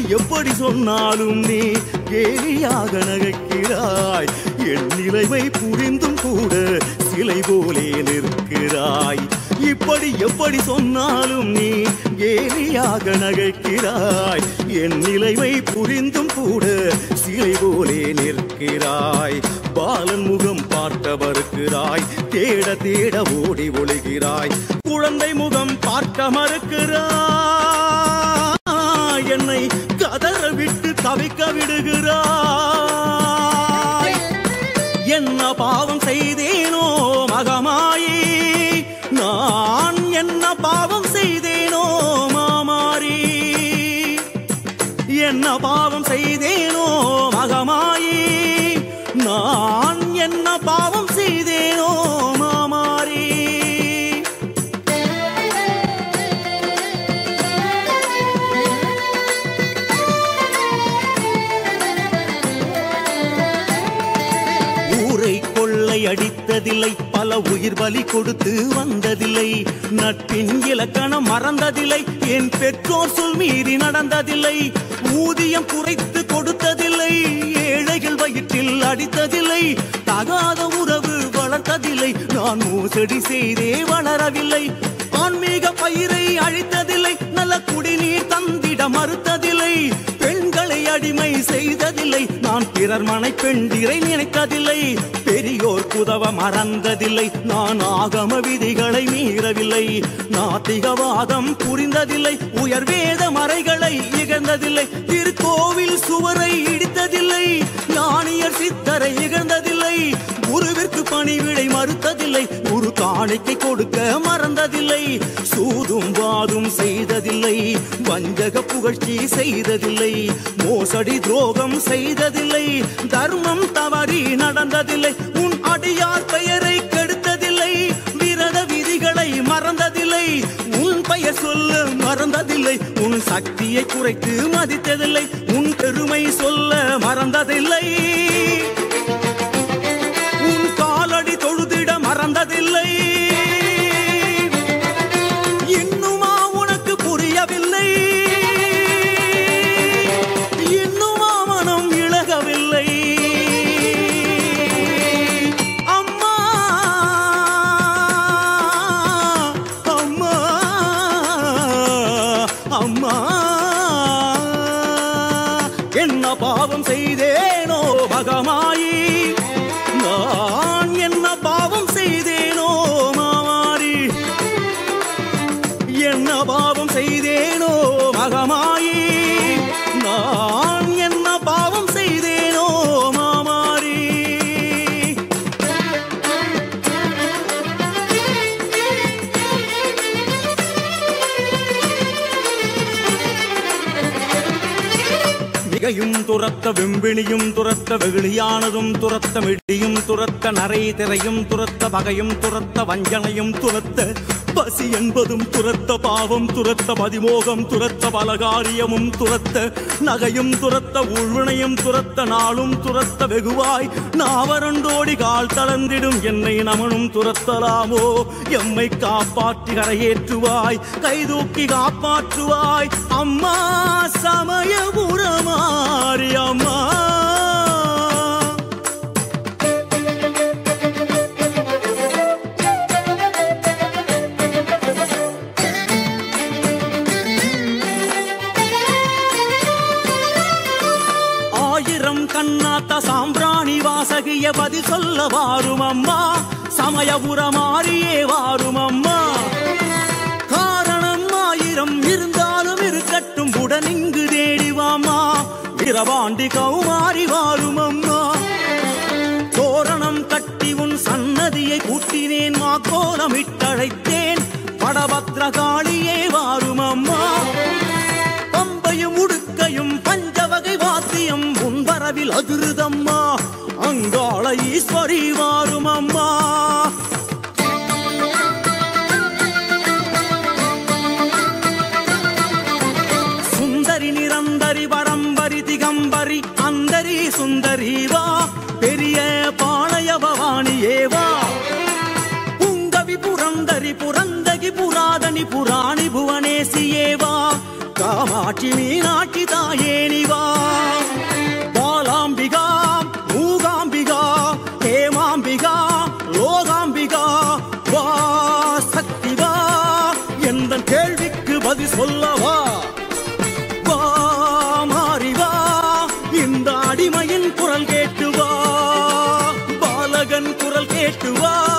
எப்படி சொன்னாலும் நீ கேலியாக நகைக்கிறாய் என் நிலைமை புரிந்தும் கூட சிலை போலே நிற்கிறாய் இப்படி எப்படி சொன்னாலும் நீ கேலியாக நகைக்கிறாய் என் நிலைமை புரிந்தும் கூட சிலை போலே நிற்கிறாய் பாலன் முகம் பார்க்க மறுக்கிறாய் தேட தேட ஓடி ஒளிகிறாய் குழந்தை முகம் பார்க்க மறுக்கிறாய் என்னை கதற விட்டு தவிக்க விடுகிறாய் என்ன பாவம் செய்தேனோ மகமாயி நான் என்ன பாவம் செய்தேனோ மாமாரி என்ன பாவம் செய்தேனோ மகமாயி நான் என்ன பாவம் செய்தேனோ மாமாரி ஊரை கொள்ளை அடித்ததில்லை பல உயிர் பலி கொடுத்து வந்ததில்லை நட்பின் இலக்கணம் மறந்ததில்லை என் பெற்றோர் சொல் மீறி நடந்ததில்லை ஊதியம் குறைத்து கொடுத்ததில்லை ஏழைகள் வயிற்றில் அடித்ததில்லை தகாத உறவு வளர்த்ததில்லை நான் மோசடி செய்தே வளரவில்லை ஆன்மீக பயிரை அழித்ததில்லை நல்ல குடிநீர் தந்திட மறுத்ததில்லை பெண்களை அடிமை செய்ததில்லை நான் பிறர் மனை பெண்டிரை நினைத்ததில்லை பெரியோர் குதவ மறந்ததில்லை நான் ஆகம விதிகளை மீறவில்லை நாத்திகவாதம் புரிந்ததில்லை உயர் வேத மறைகளை இகழ்ந்ததில்லை திருக்கோவில் சுவரை இடித்ததில்லை ஞானியர் சித்தரை இகழ்ந்ததில்லை குருவிற்கு பணிவிடை மறுத்ததில்லை குரு காணிக்கை கொடுக்க மறந்ததில்லை சூதும் வாதும் செய்ததில்லை வஞ்சக புகழ்ச்சி செய்ததில்லை மோசடி துரோகம் செய்ததில்லை தர்மம் தவறி நடந்ததில்லை உன் அடியார் பெயரை கெடுத்ததில்லை விரத விதிகளை மறந்ததில்லை உன் பெயர் சொல்ல மறந்ததில்லை உன் சக்தியை குறைத்து மதித்ததில்லை உன் பெருமை சொல்ல மறந்ததில்லை உன் காலடி தொழுதிட மறந்ததில்லை இன்னுமா உனக்கு புரியவில்லை இன்னுமா மனம் இழகவில்லை அம்மா அம்மா அம்மா என்ன பாவம் செய்தேனோ மகமாயி நான் என்ன பாவம் செய்தேனோ மாமாரி என்ன பாவம் செய்தேனோ மகமாயி நான் என்ன பாவம் செய்தேனோ மாமாரி மிகையும் துரத்த வெம்பிணியும் துரத்த வெகுளியானதும் துரத்த மிடியும் துரத்த நரை திரையும் துரத்த பகையும் துரத்த வஞ்சனையும் துரத்த பசி என்பதும் துரத்த பாவம் துரத்த மதிமோகம் துரத்த பலகாரியமும் துரத்த நகையும் துரத்த உள்வினையும் துரத்த நாளும் துரத்த வெகுவாய் நாவரண்டோடி கால் தளர்ந்திடும் என்னை நமனும் துரத்தலாமோ எம்மை காப்பாற்றி கரையேற்றுவாய் கைதூக்கி காப்பாற்றுவாய் அம்மா சமயபுரமாரி அம்மா ஆயிரம் கண்ணாத்த சாம்பிராணி வாசகிய பதில் சொல்ல வாரும் அம்மா சமயபுரமாரியே வாரும் அம்மா காரணம் ஆயிரம் இருந்தாலும் இருக்கட்டும் உடன் இங்கு தேடிவாமா வீரபாண்டி கௌமாரி வாரும் அம்மா தோரணம் கட்டி உன் சன்னதியை கூட்டினேன் மா கோலமிட்டழைத்தேன் படபத்ர காளியே வாரும் அம்மா பம்பையும் உடுக்கையும் பஞ்சவகை வாத்தியம் உன் வரவில் அதிருதம்மா அங்காள ஈஸ்வரி வாரும் அம்மா சுந்தரி நிரந்தரி வரம்பரி திகம்பரி அந்தரி சுந்தரி வா பெரிய பாளைய பவானியே வா புங்கவி புரந்தரி புரந்தகி புராதனி புராணி புவனேசியே வா காமாட்சி மீனாட்சி தாயேனி வா பாலாம்பிகா மூகாம்பிகா ஹேமாம்பிகா லோகாம்பிகா வா சக்தி வா எந்த கேள்விக்கு பதில் சொல்லவா வா மாறி வா இந்த அடிமையின் குரல் கேட்டு வா பாலகன் குரல் கேட்டு வா